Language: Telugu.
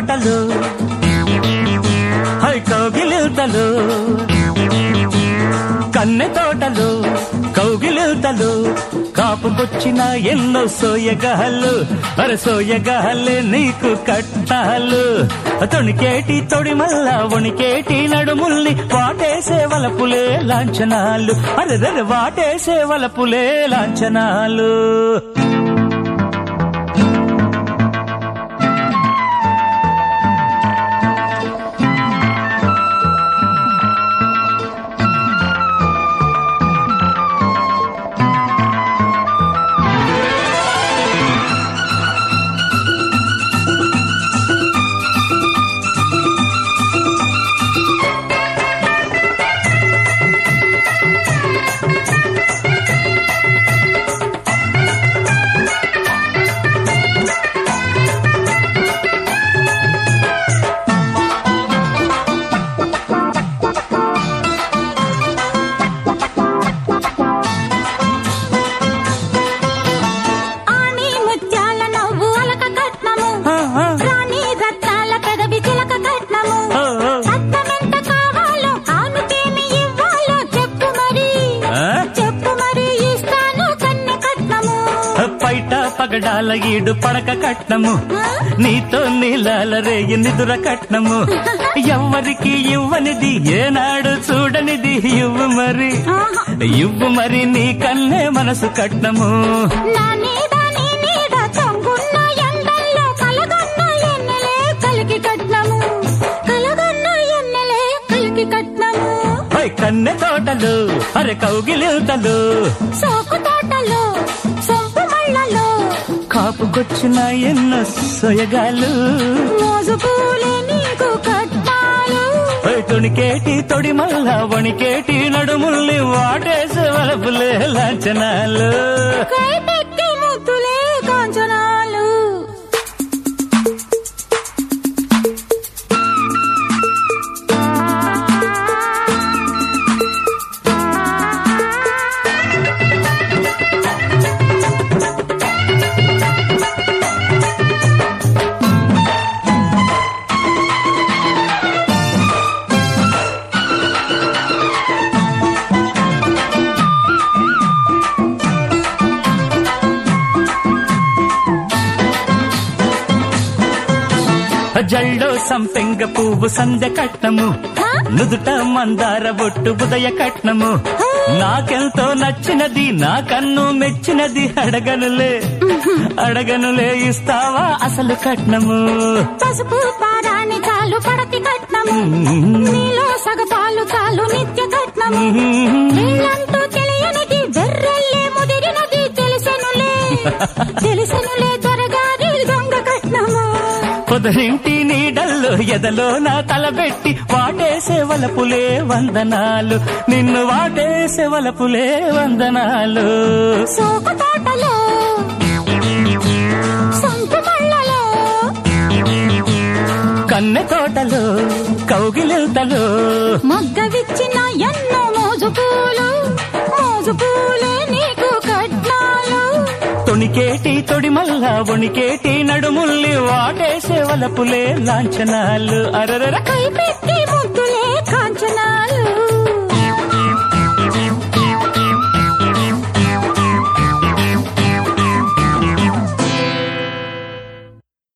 తోటలు హై కౌగిలితలు కన్నె తోటలు కౌగిలితలు కాపుకొచ్చిన ఎన్నో సోయగాళ్ళు అరే సోయగాళ్ళే నీకు కట్టాలు తొణికేటి తొడి మల్ల వణికేటి నడుముల్ని వాటేసే వలపులే లాంఛనాలు అరే రే వాటేసే వలపులే లాంఛనాలు ఆని ముత్యాల నవ్వు అలక కట్నము ఆ, ఆ, రాణి రత్నాల పెదవి చిలక కట్నము ఆ, ఆ. రత్నమెంత కావాలో ఆనుకేమి ఇవ్వాలో చెప్పు మరి ఆ? చెప్పు మరి ఇస్తాను కన్నె కట్నము పైట పగడాల ఈడు పడక కట్నము ఆ? నీతో నీలాల రేయి నిదుర కట్నము ఎవ్వరికి ఇవ్వనిది ఏనాడు చూడనిది ఇవ్వు మరి ఆహా. ఇవ్వు మరి నీ కన్నే మనసు కట్నము నా నీడ నీ నీడ తొంగున్న ఎండల్లో కలగన్న ఎన్నెలే కలికి కట్నము కలగన్న ఎన్నెలే కలికి కట్నము హై కన్నె తోటలు అరే కౌగిలితలు సోకు తోటలో సొంపు మళ్ళలో కాపుకొచ్చిన ఎన్నో సొయగాలు మోజు పూలే నీకు కట్నాలు హై తొణికేటి తొడి మల్ల వణికేటి నడుముల్ని వాటేసే వలపులే లాంఛనాలు కైపెక్కి ముద్దులే కాంచనాలు జల్లో సంపెంగ పువ్వు సంధ్య కట్నము హా? నుదుట మందార బొట్టు ఉదయ కట్నము నాకెంతో నచ్చినది నా కన్ను మెచ్చినది అడగనులే అడగనులే ఇస్తావా అసలు కట్నము పసుపు పారాని చాలు పడతి కట్నము నీలో సగపాలు చాలు నిత్య కట్నము నీళ్ళంటూ తెలియనిది వెర్రెల్లే ముదిరినది తెలిసెనులే తెలిసెనులే త్వరగారి దొంగ కట్నము పొదరింటి నీడల్లో ఎదలో నా తలబెట్టి వాటేసే వలపులే వందనాలు నిన్ను వాటేసే వలపులే వందనాలు సోకు తోటలో సొంపు మళ్ళలో కన్నె తోటలు కౌగిలింతలు మొగ్గ విచ్చిన ఎన్నో మోజు పూలు మోజు పూలే నీకు కట్నాలు తొణికేటి తొడి మల్ల వణికేటి నడుముల్ని వాటేసే వలపులే లాంఛనాలు అరరర కైపెట్టి ముద్దులే కాంచనాలు